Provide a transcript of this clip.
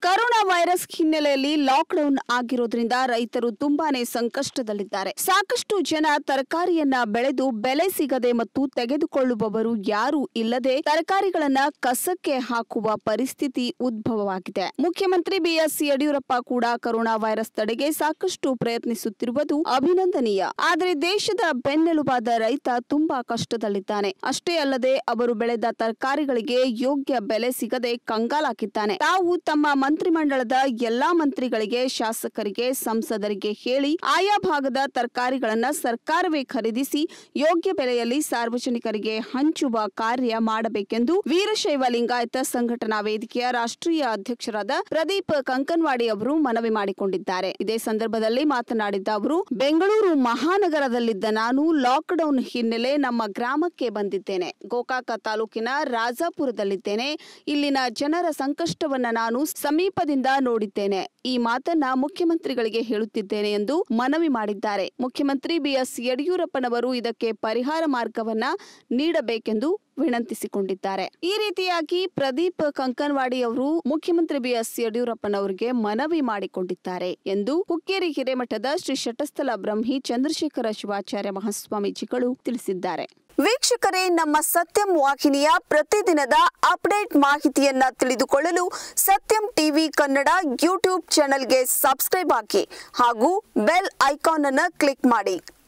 corona virus ಹಿನ್ನೆಲೆಯಲ್ಲಿ lockdown ಆಗಿರೋದ್ರಿಂದ ರೈತರು ತುಂಬಾನೇ ಸಂಕಷ್ಟದಲ್ಲಿದ್ದಾರೆ ಸಾಕಷ್ಟು ಜನ ತರಕಾರಿಯನ್ನ ಬೆಳೆದು ಬೆಲೆ ಸಿಗದೆ ಮತ್ತು ತೆಗೆದುಕೊಳ್ಳುವವರು ಯಾರೂ ಇಲ್ಲದೆ ತರಕಾರಿಗಳನ್ನ ಕಸಕ್ಕೆ ಹಾಕುವ ಪರಿಸ್ಥಿತಿ ಉದ್ಭವವಾಗಿದೆ ಮುಖ್ಯಮಂತ್ರಿ ಬಿಎಸ್ ಯಡಿಯೂರಪ್ಪ ಕೂಡ ಕರೋನಾ ವೈರಸ್ ತಡೆಗೆ ಸಾಕಷ್ಟು ಪ್ರಯತ್ನಿಸುತ್ತಿರುವುದು ಅಭಿನಂದನೀಯ ಆದರೆ ದೇಶದ ಬೆನ್ನೆಲುಬಾದ ರೈತ ತುಂಬಾ ಕಷ್ಟದಲ್ಲಿದ್ದಾನೆ ಅಷ್ಟೇ ಅಲ್ಲದೆ ಅವರು ಬೆಳೆದ ತರಕಾರಿಗಳಿಗೆ ಯೋಗ್ಯ ಬೆಲೆ ಸಿಗದೆ ಕಂಗಾಲಾಗಿದ್ದಾನೆ ತಾವು ತಮ್ಮ ಮಂತ್ರಿಮಂಡಲದ ಎಲ್ಲಾ ಮಂತ್ರಿಗಳಿಗೆ ಶಾಸಕರಿಗೆ ಸಂಸದರಿಗೆ ಹೇಳಿ ಆಯಾ ಭಾಗದ ತರಕಾರಿಗಳನ್ನ ಸರ್ಕಾರವೇ ಖರೀದಿಸಿ ಯೋಗ್ಯ ಬೆಲೆಯಲ್ಲಿ ಸಾರ್ವಜನಿಕರಿಗೆ ಹಂಚುವ ಕಾರ್ಯ ಮಾಡಬೇಕೆಂದು ವೀರಶೈವ ಲಿಂಗಾಯತ ಸಂಘಟನಾ ವೇದಿಕೆಯ ರಾಷ್ಟ್ರೀಯ ಅಧ್ಯಕ್ಷರಾದ ಪ್ರದೀಪ್ ಕಂಕನ್ವಾಡಿ ಅವರು ಮನವಿ ಮಾಡಿಕೊಂಡಿದ್ದಾರೆ ಇದೇ ಸಂದರ್ಭದಲ್ಲಿ ಮಾತನಾಡಿದ ಅವರು ಬೆಂಗಳೂರು ಮಹಾನಗರದಲ್ಲಿದ್ದ ನಾನು ಲಾಕ್ಡೌನ್ ಹಿನ್ನೆಲೆ ನಮ್ಮ ಗ್ರಾಮಕ್ಕೆ ಬಂದಿದ್ದೇನೆ ಗೋಕಾಕ ತಾಲೂಕಿನ ರಾಜಾಪುರದಲ್ಲಿದ್ದೇನೆ ಇಲ್ಲಿನ ಜನರ ಸಂಕಷ್ಟವನ್ನ ನಾನು ಸಮೀಪದಿಂದ ನೋಡಿದ್ದೇನೆ ಈ ಮಾತನ್ನ ಮುಖ್ಯಮಂತ್ರಿಗಳಿಗೆ ಹೇಳುತ್ತಿದ್ದೇನೆ ಎಂದು ಮನವಿ ಮಾಡಿದ್ದಾರೆ ಮುಖ್ಯಮಂತ್ರಿ ಬಿಎಸ್ ಯಡಿಯೂರಪ್ಪನವರು ಇದಕ್ಕೆ ಪರಿಹಾರ ಮಾರ್ಗವನ್ನ ನೀಡಬೇಕೆಂದು ವಿನಂತಿಸಿಕೊಂಡಿದ್ದಾರೆ ಈ ರೀತಿಯಾಗಿ ಪ್ರದೀಪ್ ಕಂಕನ್ವಾಡಿ ಅವರು ಮುಖ್ಯಮಂತ್ರಿ ಬಿಎಸ್ ಯಡಿಯೂರಪ್ಪನವರಿಗೆ ಮನವಿ ಮಾಡಿಕೊಂಡಿದ್ದಾರೆ ಎಂದು ಹುಕ್ಕೇರಿ ಹಿರೇಮಠದ ಶ್ರೀ ಶಟಸ್ಥಲ ಬ್ರಹ್ಮಿ ಚಂದ್ರಶೇಖರ ಶಿವಾಚಾರ್ಯ ಮಹಾಸ್ವಾಮೀಜಿಗಳು ತಿಳಿಸಿದ್ದಾರೆ ವೀಕ್ಷಕರೇ ನಮ್ಮ ಸತ್ಯಂ ವಾಹಿನಿಯ ಪ್ರತಿದಿನದ ಅಪ್ಡೇಟ್ ಮಾಹಿತಿಯನ್ನ ತಿಳಿದುಕೊಳ್ಳಲು ಸತ್ಯಂ ಟಿವಿ ಕನ್ನಡ ಯೂಟ್ಯೂಬ್ ಚಾನೆಲ್ಗೆ ಸಬ್ಸ್ಕ್ರೈಬ್ ಹಾಕಿ ಹಾಗೂ ಬೆಲ್ ಐಕಾನ್ ಅನ್ನು ಕ್ಲಿಕ್ ಮಾಡಿ